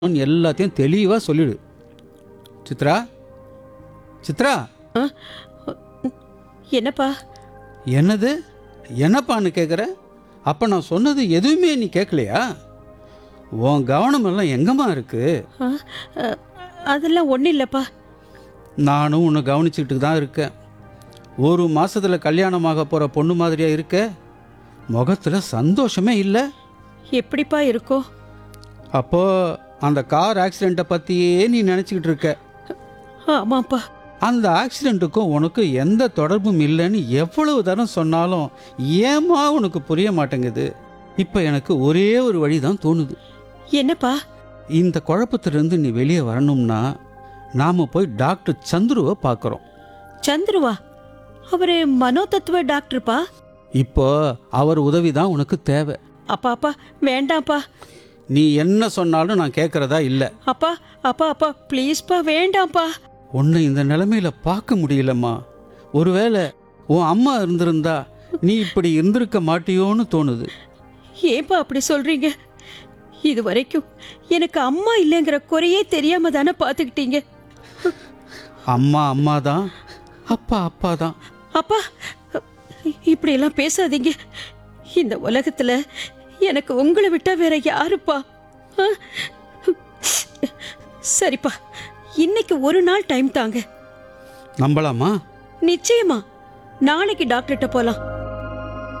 எல்லாத்தையும் தெளிவாக சொல்லிடு சித்ரா சித்ரா ஆ? என்னப்பா என்னது என்னப்பான்னு கேட்குற அப்போ நான் சொன்னது எதுவுமே நீ கேட்கலையா உன் கவனம் எல்லாம் எங்கம்மா இருக்கு ஆ, அ, அதெல்லாம் ஒன்றும் இல்லைப்பா நானும் உன்னை கவனிச்சுக்கிட்டு தான் இருக்கேன் ஒரு மாசத்துல கல்யாணமாக போகிற பொண்ணு மாதிரியா இருக்க முகத்தில் சந்தோஷமே இல்லை எப்படிப்பா இருக்கும் அப்போ அந்த கார் ஆக்சிடெண்ட்டை பற்றியே நீ நினச்சிக்கிட்டு இருக்க ஆமாப்பா அந்த ஆக்சிடெண்ட்டுக்கும் உனக்கு எந்த தொடர்பும் இல்லைன்னு எவ்வளவு தரம் சொன்னாலும் ஏமா உனக்கு புரிய மாட்டேங்குது இப்போ எனக்கு ஒரே ஒரு வழி தான் தோணுது என்னப்பா இந்த குழப்பத்திலிருந்து நீ வெளியே வரணும்னா நாம் போய் டாக்டர் சந்துருவை பார்க்குறோம் சந்துருவா அவரு மனோதத்துவ டாக்டர்ப்பா இப்போ அவர் உதவி தான் உனக்கு தேவை அப்பா அப்பா வேண்டாம்ப்பா நீ என்ன சொன்னாலும் நான் கேட்குறதா இல்லை அப்பா அப்பா அப்பா ப்ளீஸ்ப்பா வேண்டாம்ப்பா உன்னை இந்த நிலைமையில பார்க்க முடியலம்மா ஒருவேளை உன் அம்மா இருந்திருந்தா நீ இப்படி இருந்திருக்க மாட்டியோன்னு தோணுது ஏன்பா அப்படி சொல்றீங்க இது வரைக்கும் எனக்கு அம்மா இல்லைங்கிற குறையே தெரியாம தானே பார்த்துக்கிட்டீங்க அம்மா அம்மா தான் அப்பா அப்பா தான் அப்பா இப்படி எல்லாம் பேசாதீங்க இந்த உலகத்துல எனக்கு உங்களை விட்டா வேற யாருப்பா ஆ? சரிப்பா இன்னைக்கு ஒரு நாள் டைம் தாங்க நம்பலாமா நிச்சயமா நாளைக்கு டாக்டர்கிட்ட போலாம்